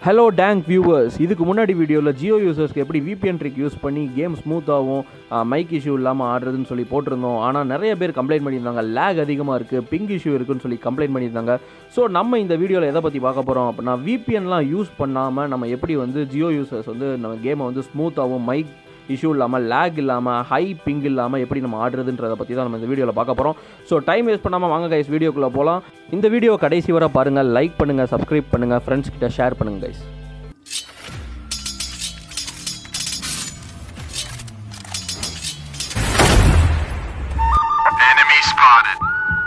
Hello tank viewers இதுக்கு முன்னாடி வீடியோவில் ஜியோ யூசர்ஸ்க்கு எப்படி விபிஎன் ட்ரிக் யூஸ் பண்ணி கேம் ஸ்மூத்தாகவும் மைக் இஷ்யூ இல்லாமல் ஆடுறதுன்னு சொல்லி போட்டிருந்தோம் ஆனால் நிறைய பேர் கம்ப்ளைண்ட் பண்ணியிருந்தாங்க லேக் அதிகமாக இருக்குது பிங் இஷ்யூ இருக்குன்னு சொல்லி கம்ப்ளைண்ட் பண்ணியிருந்தாங்க ஸோ நம்ம இந்த வீடியோவில் எதை பற்றி பார்க்க போகிறோம் அப்படின்னா விபிஎன்லாம் யூஸ் பண்ணாமல் நம்ம எப்படி வந்து ஜியோ யூசர்ஸ் வந்து நம்ம கேமை வந்து ஸ்மூத்தாகவும் மைக் இஷ்யூ இல்லாமல் லேக் இல்லாமல் ஹை பிங் இல்லாமல் எப்படி நம்ம ஆடுறதுன்றதை பற்றி தான் நம்ம இந்த வீடியோவில் பார்க்க போகிறோம் ஸோ டைம் வேஸ்ட் பண்ணாமல் வாங்க கைஸ் வீடியோக்குள்ளே போகலாம் இந்த வீடியோ கடைசி வரை பாருங்கள் லைக் பண்ணுங்கள் சப்ஸ்கிரைப் பண்ணுங்கள் ஃப்ரெண்ட்ஸ் கிட்ட ஷேர் பண்ணுங்கள் guys Enemy spotted.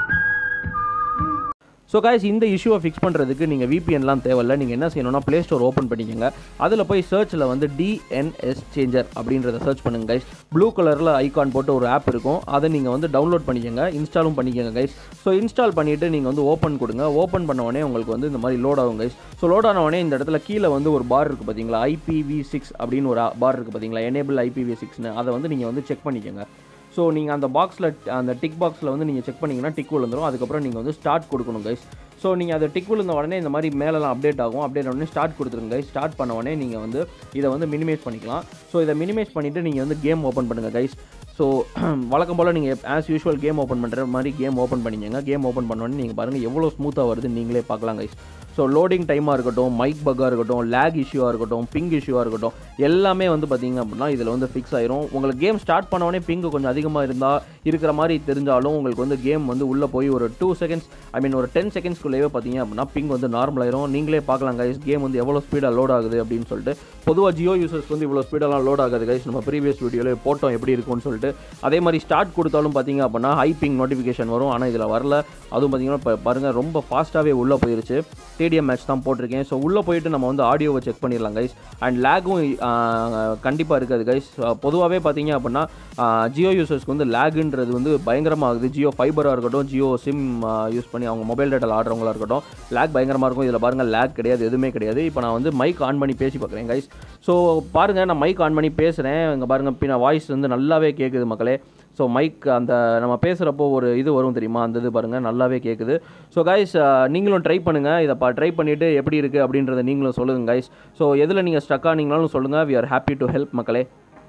So guys இந்த இஷ்யூவை ஃபிக்ஸ் பண்ணுறதுக்கு நீங்கள் விபிஎன்லாம் தேவையில்ல நீங்கள் என்ன செய்யணும்னா ப்ளே ஸ்டோர் ஓப்பன் பண்ணிக்கோங்க அதில் போய் சர்ச்சில் வந்து டிஎன்எஸ் சேஞ்சர் அப்படின்றத சர்ச் பண்ணுங்க கைஸ் ப்ளூ கலரில் ஐகான் போட்டு ஒரு ஆப் இருக்கும் அதை நீங்கள் வந்து டவுன்லோட் பண்ணிக்கோங்க இன்ஸ்டாலும் பண்ணிக்கோங்க கைஸ் ஸோ இன்ஸ்டால் பண்ணிவிட்டு நீங்கள் வந்து ஓப்பன் கொடுங்க ஓப்பன் பண்ண உடனே உங்களுக்கு வந்து இந்த மாதிரி லோட் ஆகும் கைஸ் ஸோ லோட் ஆன உடனே இந்த இடத்துல கீழே வந்து ஒரு பார் இருக்குது பார்த்தீங்களா ஐபிவி சிக்ஸ் அப்படின்னு ஒரு பார் இருக்குது பார்த்தீங்களா எனேபிள் ஐபிவி சிக்ஸ்னு அதை வந்து நீங்கள் வந்து செக் பண்ணிக்கோங்க ஸோ நீங்கள் அந்த பாக்ஸில் அந்த டிக் பாக்ஸில் வந்து நீங்கள் செக் பண்ணிங்கன்னா டிக் விழுந்துரும் அதுக்கப்புறம் நீங்கள் வந்து ஸ்டார்ட் கொடுக்கணும் கைஸ் ஸோ நீங்கள் அதை டிக் விழுந்த உடனே இந்த மாதிரி மேலெலாம் அப்டேட் ஆகும் அப்டேட் உடனே ஸ்டார்ட் கொடுத்துருங்க கைஸ் ஸ்டார்ட் பண்ண உடனே நீங்கள் வந்து இதை வந்து மினிமைஸ் பண்ணிக்கலாம் ஸோ இதை மினிமைஸ் பண்ணிவிட்டு நீங்கள் வந்து கேம் ஓப்பன் பண்ணுங்கள் கைஸ் ஸோ வழக்கம் போல் நீங்கள் ஆஸ் யூஷுவல் கேம் ஓப்பன் பண்ணுற மாதிரி கேம் ஓப்பன் பண்ணிக்கங்க கேம் ஓப்பன் பண்ணோடனே நீங்கள் பாருங்கள் எவ்வளோ ஸ்மூத்தாக வருதுன்னு நீங்களே பார்க்கலாம் கைஸ் ஸோ லோடிங் டைமாக இருக்கட்டும் மைக் பக்காக இருக்கட்டும் லேக் இஷ்யூவாக இருக்கட்டும் பிங் இஷ்யூவாக இருக்கட்டும் எல்லாமே வந்து பார்த்தீங்க அப்படின்னா இதில் வந்து ஃபிக்ஸ் ஆயிரும் உங்களுக்கு கேம் ஸ்டார்ட் பண்ணோடனே பிங்கு கொஞ்சம் அதிகமாக இருந்தால் இருக்கிற மாதிரி தெரிஞ்சாலும் உங்களுக்கு வந்து கேம் வந்து உள்ளே போய் ஒரு டூ செகண்ட்ஸ் ஐ மீன் ஒரு டென் செகண்ட்ஸ்க்குள்ளேயே பார்த்தீங்க அப்படின்னா பிங் வந்து நார்மல் ஆயிரும் நீங்களே பார்க்கலாம் கைஸ் கேம் வந்து எவ்வளோ ஸ்பீடாக லோட் ஆகுது அப்படின்னு சொல்லிட்டு பொதுவாக ஜியோ யூசர்ஸ் வந்து இவ்வளோ ஸ்பீடெல்லாம் லோட் ஆகாது கைஸ் நம்ம ப்ரீவியஸ் வீடியோவில் போட்டோம் எப்படி இருக்கும்னு சொல்லிட்டு அதே மாதிரி ஸ்டார்ட் கொடுத்தாலும் பார்த்தீங்க அப்படின்னா ஹை பிங் நோட்டிஃபிகேஷன் வரும் ஆனால் இதில் வரல அதுவும் பார்த்தீங்கன்னா இப்போ பாருங்கள் ரொம்ப ஃபாஸ்ட்டாகவே உள்ளே போயிருச்சு ஸ்டேடியம் மேட்ச் தான் போட்டிருக்கேன் ஸோ உள்ளே போயிட்டு நம்ம வந்து ஆடியோவை செக் பண்ணிடலாம் கைஸ் அண்ட் லேகும் கண்டிப்பாக இருக்காது கைஸ் பொதுவாகவே பார்த்தீங்க அப்படின்னா ஜியோ யூசர்ஸ்க்கு வந்து லேகுன்றது வந்து பயங்கரமாக ஆகுது ஜியோ ஃபைபராக இருக்கட்டும் ஜியோ சிம் யூஸ் பண்ணி அவங்க மொபைல் டேட்டாவில் ஆடுறவங்களா இருக்கட்டும் லேக் பயங்கரமாக இருக்கும் இதில் பாருங்கள் லேக் கிடையாது எதுவுமே கிடையாது இப்போ நான் வந்து மைக் ஆன் பண்ணி பேசி பார்க்குறேன் கைஸ் ஸோ பாருங்கள் நான் மைக் ஆன் பண்ணி பேசுகிறேன் இங்கே பாருங்கள் பின்ன வாய்ஸ் வந்து நல்லாவே கேட்குது மக்களே ஸோ மைக் அந்த நம்ம பேசுகிறப்போ ஒரு இது வரும் தெரியுமா அந்த இது பாருங்கள் நல்லாவே கேட்குது ஸோ கைஸ் நீங்களும் ட்ரை பண்ணுங்கள் இதை பா ட்ரை பண்ணிவிட்டு எப்படி இருக்குது அப்படின்றத நீங்களும் சொல்லுங்கள் கைஸ் ஸோ எதில் நீங்கள் ஸ்டக் ஆனீங்கனாலும் சொல்லுங்கள் we are happy to help மக்களே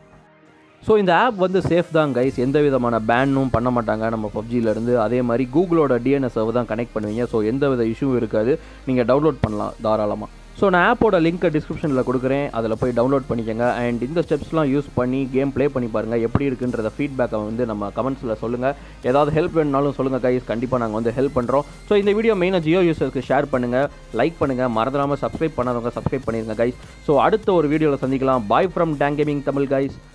ஸோ இந்த ஆப் வந்து சேஃப் தான் கைஸ் எந்த விதமான பேனும் பண்ண மாட்டாங்க நம்ம பப்ஜிலேருந்து அதே மாதிரி கூகுளோட டிஎன்எஸ் தான் கனெக்ட் பண்ணுவீங்க ஸோ எந்த வித இஷ்யூ இருக்காது நீங்கள் டவுன்லோட் பண்ணலாம் தாராளமாக ஸோ நான் ஆப்போட லிங்க்கை டிஸ்கிரிப்ஷனில் கொடுக்குறேன் அதில் போய் டவுன்லோட் பண்ணிக்கோங்க அண்ட் இந்த ஸ்டெப்ஸ்லாம் யூஸ் பண்ணி கேம் ப்ளே பண்ணி பாருங்கள் எப்படி இருக்குன்றத ஃபீட்பேக்கை வந்து நம்ம கமெண்ட்ஸில் சொல்லுங்கள் ஏதாவது ஹெல்ப் வேணுனாலும் சொல்லுங்கள் கைஸ் கண்டிப்பாக நாங்கள் வந்து ஹெல்ப் பண்ணுறோம் ஸோ இந்த வீடியோ மெயினாக ஜியோ யூசர்ஸ்க்கு ஷேர் பண்ணுங்கள் லைக் பண்ணுங்கள் மறந்துடாமல் சப்ஸ்கிரைப் பண்ணாதவங்க சப்ஸ்கிரைப் பண்ணிடுங்க கைஸ் ஸோ அடுத்த ஒரு வீடியோவில் சந்திக்கலாம் bye from Tang gaming Tamil guys